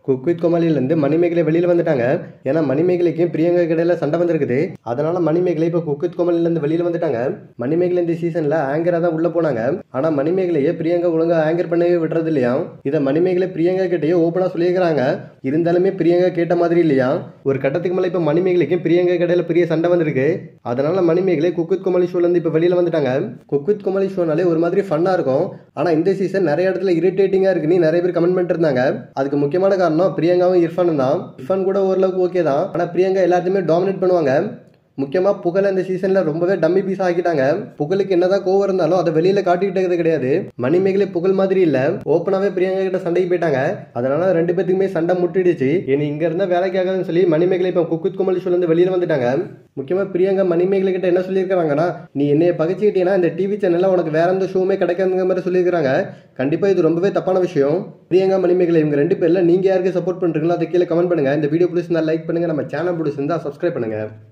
cook with கோமாளிலேருந்து Manimekalai வெளியில் வந்துட்டாங்க ஏன்னா மணிமேகலைக்கும் பிரியங்கா இடையில சண்டை வந்திருக்குது அதனால மணிமேகலை இப்போ குக் வித் கோமாளிலேருந்து வெளியில் வந்துட்டாங்க மணிமேகலை இந்த சீசனில் ஆங்கராக தான் உள்ளே போனாங்க ஆனால் மணிமேகலையை பிரியங்கா ஒழுங்கா ஆங்கர் பண்ணவே விடுறது இல்லையா இதை மணிமேகலை பிரியங்கா கிட்டேயே ஓப்பனாக சொல்லியிருக்கிறாங்க இருந்தாலுமே பிரியங்கா கேட்ட மாதிரி இல்லையா ஒரு கட்டத்துக்கு மேலே இப்போ மணிமேகலைக்கும் பிரியங்கா இடையில பெரிய சண்டை வந்திருக்கு அதனால மணிமேகலை குக் வித் கோமாளி ஷோலேருந்து இப்போ வெளியில் வந்துட்டாங்க குக் வித் கோமாளி ஷோனாலே ஒரு மாதிரி ஃபன்னாக இருக்கும் ஆனால் இந்த சீசன் நிறைய இடத்துல இரிட்டேட்டிங்காக இருக்குன்னு நிறைய பேர் கமெண்ட் பண்ணிட்டு இருந்தாங்க அதுக்கு முக்கியமான காரணம் பிரியங்காவும் இர்ஃபானும் தான் இர்ஃபான் கூட ஓரளவுக்கு ஓகே தான் ஆனால் பிரியங்கா எல்லாத்தையுமே டாமினேட் பண்ணுவாங்க முக்கியமாக புகழ் இந்த சீசனில் ரொம்பவே டம்மி பீஸ் ஆக்கிட்டாங்க புகழுக்கு என்னதான் கோவம் இருந்தாலும் அதை வெளியில காட்டிக்கிட்டது கிடையாது மணிமேகலை புகழ் மாதிரி இல்ல ஓப்பனாவே பிரியங்கா கிட்ட சண்டைக்கு போயிட்டாங்க அதனால ரெண்டு பேத்துக்குமே சண்டை முட்டிடுச்சு இனி இங்க இருந்தா வேலைக்கு ஆகாதுன்னு சொல்லி மணிமேகலை இப்போ குக்குத் குமலி ஷோல இருந்து வெளியில வந்துட்டாங்க முக்கியமா பிரியங்கா மணிமேகலை கிட்ட என்ன சொல்லியிருக்காங்கன்னா நீ என்னைய பகைச்சிக்கிட்டீங்கன்னா இந்த டிவி சேனல்ல உனக்கு வேற எந்த ஷோவுமே கிடைக்காதுங்கிற மாதிரி சொல்லியிருக்காங்க கண்டிப்பா இது ரொம்பவே தப்பான விஷயம் பிரியங்கா மணிமேகலை இவங்க ரெண்டு பேர்ல நீங்க யாருக்கு சப்போர்ட் பண்றீங்களோ அதை கீழே கமெண்ட் பண்ணுங்க இந்த வீடியோ பிடிச்சிருந்தா லைக் பண்ணுங்க நம்ம சேனல் பிடிச்சிருந்தா சப்ஸ்கிரைப் பண்ணுங்க